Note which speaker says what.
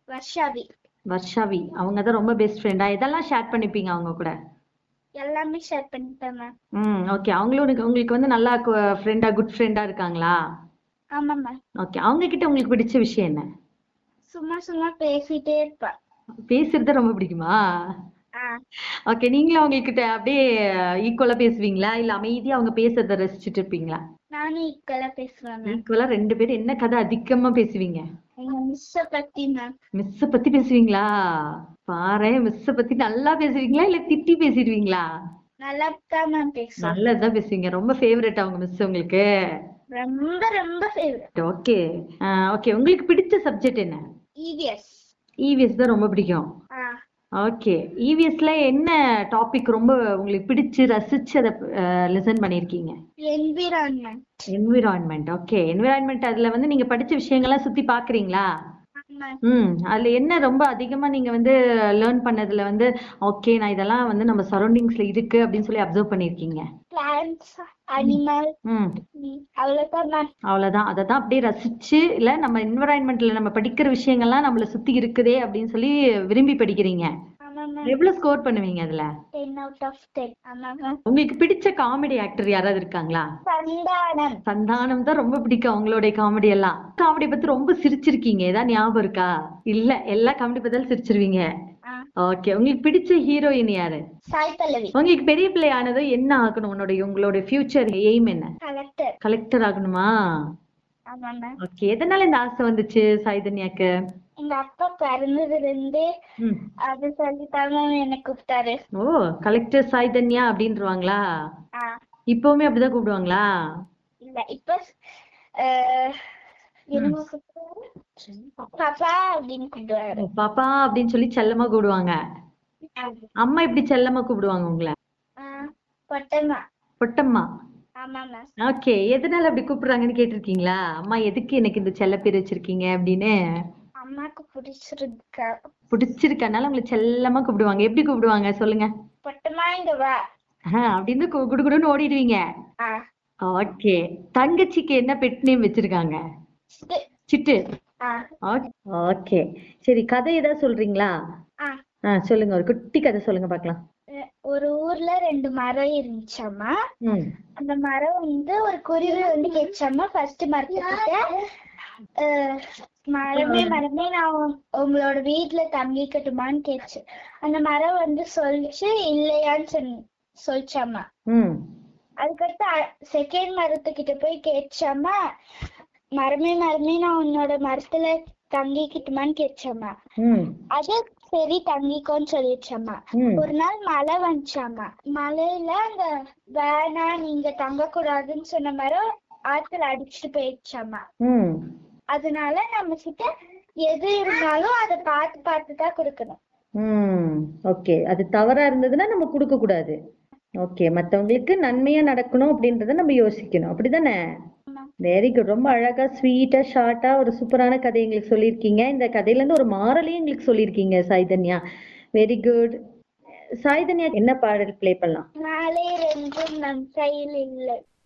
Speaker 1: வர்ஷாவி
Speaker 2: வர்ஷாவி அவங்க தான் ரொம்ப பெஸ்ட் ஃப்ரெண்டா இதெல்லாம் ஷேர் பண்ணிப்பீங்க அவங்க கூட
Speaker 1: எல்லாமே ஷேர் பண்ணிப்பேன் மேம்
Speaker 2: ம் ஓகே அவங்களும் உனக்கு- உங்களுக்கு வந்து நல்லா ஃப்ரெண்டா குட் ஃப்ரெண்டா இருக்காங்களா
Speaker 1: ஆமா மேம்
Speaker 2: ஓகே அவங்க கிட்ட உங்களுக்கு பிடிச்ச விஷயம் என்ன
Speaker 1: சும்மா சும்மா பேசிட்டே இருப்பா
Speaker 2: பேசுறது ரொம்ப பிடிக்குமா
Speaker 1: ஆ
Speaker 2: ஓகே நீங்களும் அவங்க கிட்ட அப்படியே ஈக்குவலா பேசுவீங்களா இல்ல அமைதியா அவங்க பேசுறத ரசிச்சுட்டு இருப்பீங்களா
Speaker 1: நானும் ஈக்குவலா பேசுவேன் மேம்
Speaker 2: ஈக்குவலா ரெண்டு பேரும் என்ன கதை அதிகமா பேசுவீங்க
Speaker 1: எங்க மிஸ்ஸ பத்தி மேம்
Speaker 2: மிஸ்ஸ பத்தி பேசுவீங்களா பாரேன் மிஸ்ஸ பத்தி நல்லா பேசுவீங்களா இல்ல திட்டி பேசிடுவீங்களா
Speaker 1: நல்லா தான் மேம் பேசுவேன்
Speaker 2: நல்லதுதான் பேசுவீங்க ரொம்ப ஃபேவரட் அவங்க மிஸ் உங்களுக்கு
Speaker 1: ரொம்ப ரொம்ப ஃபேவரட்
Speaker 2: ஓகே ஓகே உங்களுக்கு பிடிச்ச சப்ஜெக்ட் என்ன
Speaker 1: இவிஎஸ்
Speaker 2: இவிஎஸ் தான் ரொம்ப பிடிக்கும்
Speaker 1: ஆ
Speaker 2: ஓகே இவிஎஸ்ல என்ன டாபிக் ரொம்ப உங்களுக்கு பிடிச்சு ரசிச்சு அதை லிசன் பண்ணிருக்கீங்க
Speaker 1: என்விரான்மெண்ட்
Speaker 2: என்விரான்மெண்ட் ஓகே என்விரான்மெண்ட் அதுல வந்து நீங்க படிச்ச விஷயங்கள்லாம் சுத்தி பாக்குறீங்களா
Speaker 1: ஆமா
Speaker 2: ம் அதுல என்ன ரொம்ப அதிகமா நீங்க வந்து லேர்ன் பண்ணதுல வந்து ஓகே நான் இதெல்லாம் வந்து நம்ம சரௌண்டிங்ஸ்ல இருக்கு அப்படின்னு சொல்லி அப்சர்வ் பண்ணிருக்கீங்க
Speaker 1: பிளான்ஸ் அனிமல்
Speaker 2: ம்
Speaker 1: அவ்வளவுதான் மேம்
Speaker 2: அவ்வளவுதான் அதை தான் அப்படியே ரசிச்சு இல்ல நம்ம என்விரான்மெண்ட்ல நம்ம படிக்கிற விஷயங்கள்லாம் நம்மள சுத்தி இருக்குதே அப்படின்னு சொல்லி விரும்பி படிக்கிறீங்க
Speaker 1: ஆமா மேம்
Speaker 2: எவ்வளவு ஸ்கோர் பண்ணுவீங்க அதுல
Speaker 1: டென் அவுட் ஆஃப் டென் ஆமா மேம்
Speaker 2: உங்களுக்கு பிடிச்ச காமெடி ஆக்டர் யாராவது இருக்காங்களா
Speaker 1: சந்தானம்
Speaker 2: சந்தானம் தான் ரொம்ப பிடிக்கும் அவங்களுடைய காமெடி எல்லாம் காமெடி பத்தி ரொம்ப சிரிச்சிருக்கீங்க ஏதாவது ஞாபகம் இருக்கா இல்ல எல்லா காமெடி பத்தியும் சிரிச்சிருவீங்க
Speaker 1: ஆ
Speaker 2: ஓகே உங்களுக்கு பிடிச்ச ஹீரோயின் யாரு
Speaker 1: சாய் பல்லவி
Speaker 2: உங்களுக்கு பெரிய பிள்ளை ஆனதும் என்ன ஆகணும் உன்னுடைய உங்களுடைய ஃபியூச்சர் எய்ம் என்ன
Speaker 1: கலெக்டர்
Speaker 2: கலெக்டர் ஆகணுமா
Speaker 1: ஆமா மேம்
Speaker 2: ஓகே எதனால இந்த ஆசை வந்துச்சு சைதன்யாக்கு
Speaker 1: எங்க அப்பா பிறந்ததுல இருந்து
Speaker 2: ம்.
Speaker 1: அது சொல்லித்தான் மேம் என்ன கூப்பிட்டாரு
Speaker 2: ஓ கலெக்டர் சைதன்யா அப்படின்றவாங்களா
Speaker 1: ஆ
Speaker 2: இப்பவுமே அப்படிதான் கூப்பிடுவாங்களா
Speaker 1: இல்ல இப்ப அஹ், என்னமோ கூப்பிடுவாரு பாப்பா அப்படின்னு கூப்பிடுவாரு
Speaker 2: ஓ, பாப்பா அப்படின்னு சொல்லி செல்லமா கூப்பிடுவாங்க அம்மா எப்படி செல்லமா கூப்பிடுவாங்க உங்களை
Speaker 1: ஆ, பொட்டம்மா
Speaker 2: பொட்டம்மா
Speaker 1: ஆமா மேம்
Speaker 2: ஓகே எதனால அப்படி கூப்பிடுறாங்கன்னு கேட்டிருக்கீங்களா அம்மா எதுக்கு எனக்கு இந்த செல்ல பேர் வச்சிருக்கீங்க அப்படின்னு
Speaker 1: அம்மாக்கு பிடிச்சிருக்கா
Speaker 2: பிடிச்சிருக்கனால உங்களை செல்லமா கூப்பிடுவாங்க எப்படி கூப்பிடுவாங்க சொல்லுங்க
Speaker 1: பொட்டம்மா இங்க வா
Speaker 2: ஆஹ் அப்படின்னு கு- குடுகுடுன்னு ஓடிடுவீங்க
Speaker 1: ஆ
Speaker 2: ஓகே தங்கச்சிக்கு என்ன பெட் நேம் வச்சிருக்காங்க
Speaker 1: இது.
Speaker 2: சிட்டு
Speaker 1: ஆ
Speaker 2: ஓகே சரி கதை ஏதாவது சொல்றீங்களா
Speaker 1: ஆ
Speaker 2: ஆ சொல்லுங்க ஒரு குட்டி கதை சொல்லுங்க பார்க்கலாம்
Speaker 1: அஹ், ஒரு ஊர்ல ரெண்டு மரம் இருந்துச்சாமா
Speaker 2: ம்
Speaker 1: அந்த மரம் வந்து ஒரு குருவி வந்து கேச்சாமா ஃபர்ஸ்ட் மரத்துக்கிட்ட அஹ், மரமே மரமே நான் உங்க- உங்களோட வீட்டுல தங்கிக்கட்டுமான்னு கேட்டுச்சு அந்த மரம் வந்து சொல்லிச்சு இல்லையான்னு சொல் சொல்லிச்சாமா
Speaker 2: ம்
Speaker 1: அதுக்கடுத்து செகண்ட் மரத்துக்கிட்ட போய் கேட்டுச்சாமா மரமே மரமே நான் உன்னோட மரத்துல தங்கிக்கிட்டுமான்னு கேட்டுச்சாமா
Speaker 2: ம்
Speaker 1: அது சரி தங்கிக்கோன்னு சொல்லிடுச்சாமா
Speaker 2: ம்
Speaker 1: ஒரு நாள் மழை வந்துச்சாமா மழையில அந்த வேணா நீங்க தங்க கூடாதுன்னு சொன்ன மரம் ஆத்துல அடிச்சுட்டு போயிடுச்சாமா
Speaker 2: ம்
Speaker 1: அதனால நம்ம கிட்ட எது இருந்தாலும் அதை பார்த்து பார்த்து தான் கொடுக்கணும்
Speaker 2: ம் ஓகே அது தவறா இருந்ததுன்னா நம்ம கொடுக்க கூடாது ஓகே மத்தவங்களுக்கு நன்மையா நடக்கணும் அப்படின்றத நம்ம யோசிக்கணும் அப்படிதானே
Speaker 1: ஆமா.
Speaker 2: வெரி குட் ரொம்ப அழகா ஸ்வீட்டா ஷார்ட்டா ஒரு சூப்பரான கதை எங்களுக்கு சொல்லியிருக்கீங்க இந்த கதையில இருந்து ஒரு மாரலையும் எங்களுக்கு சொல்லியிருக்கீங்க சாய்தன்யா வெரி குட் சாய்தன்யா என்ன பாடல் ப்ளே பண்ணலாம்
Speaker 1: நாளை ரெண்டும் நம் கையில் இல்லை